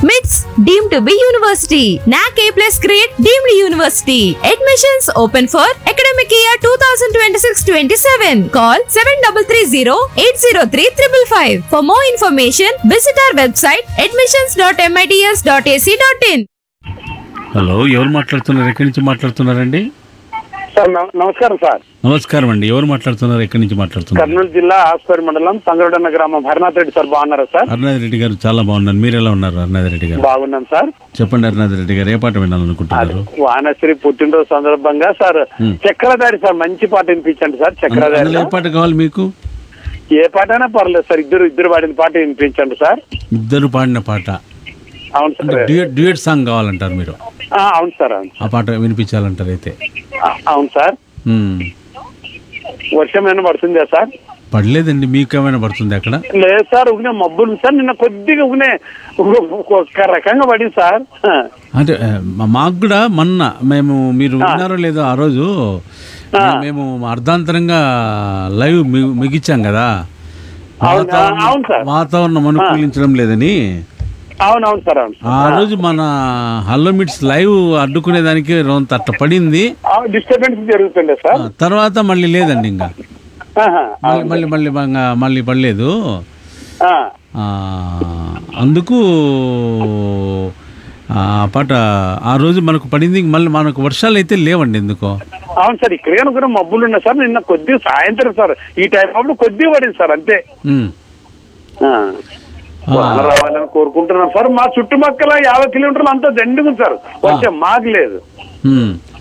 MITS deemed to be university. NAC A plus grade deemed university. Admissions open for academic year 2026-27. Call 7330-803-555. For more information, visit our website admissions.mits.ac.in. Hello ఎవరు మాట్లాడుతున్నారు ఎక్కడి నుంచి మాట్లాడుతున్నారండి sir నమ- నమస్కారం sir నమస్కారం అండి ఎవరు మాట్లాడుతున్నారు ఎక్కడి నుంచి మాట్లాడుతున్నారు కర్నూలు జిల్లా ఆస్పరి మండలం సంగరడన్న గ్రామం హరినాథ్ రెడ్డి సార్ బాగున్నారా సార్ అరుణాథ్ రెడ్డి గారు చాలా బాగున్నారు మీరు ఎలా ఉన్నారు అరుణాథ్ రెడ్డి గారు బాగున్నాం సార్ చెప్పండి అరుణాథ్ రెడ్డి గారు ఏ పాట వినాలనుకుంటున్నారు వానశ్రీ పుట్టినరోజు సందర్భంగా సార్ చక్రధారి సార్ మంచి పాట వినిపించండి సార్ చక్రధారి అందులో ఏ పాట కావాలి మీకు ఏ పాట అయినా పర్లేదు సార్ ఇద్దరు ఇద్దరు పాడిన పాట వినిపించండి సార్ ఇద్దరు పాడిన పాట అవును సార్ డ్యూయట్ డ్యూయట్ సాంగ్ కావాలంటారు మీరు ఆ, అవును సార్ అవును ఆ పాట వినిపించాలంటారు అయితే ఆ, అవును సార్ ఉమ్. వర్షం ఏమైనా పడుతుందా సార్ పడలేదండి మీకు ఏమైనా పడుతుంది అక్కడ లేదు సార్ ఉగ్నే మబ్బులు ఉంది సార్ నిన్న కొద్దిగా ఉగ్నే ఒక రకంగా పడింది సార్ ఆ, అంటే ఆ, మా- మాకు కూడా మొన్న మేము మీరు విన్నారో లేదో ఆ రోజు మేము అర్ధాంతరంగా లైవ్ మి- మిగిచ్చాం కదా అవును, వాతావరణం- అవును సార్. వాతావరణం అనుకూలించడం లేదని అవును అవును సార్ అవును ఆ రోజు మన హల్లో మిట్స్ లైవ్ అడ్డుకునే దానికి రొంత అట్ట పడింది డిస్టర్బెన్స్ జరుగుతుండే ఆ, సార్ తర్వాత మళ్ళీ లేదండి ఇంకా ఆహా, మళ్ళీ మళ్ళీ మళ్ళీ బంగా- మళ్ళీ పడలేదు ఆ, ఆ, అందుకు ఆ పాట ఆ రోజు మనకు పడింది మళ్ళీ మనకు వర్షాలు అయితే లేవండి ఎందుకో అవును సార్ ఇక్కడ కూడా మబ్బులు ఉన్నాయి సార్ నిన్న కొద్దిగా సాయంత్రం సార్ ఈ టైం అప్పుడు కొద్దిగా పడింది సార్ అంతే ఉమ్. ఆ. వాన రావాలని కోరుకుంటున్నాం సార్ మా చుట్టుపక్కల యాభై కిలోమీటర్లు అంతా దండుగు సార్ వచ్చే మాకు లేదు ఉమ్.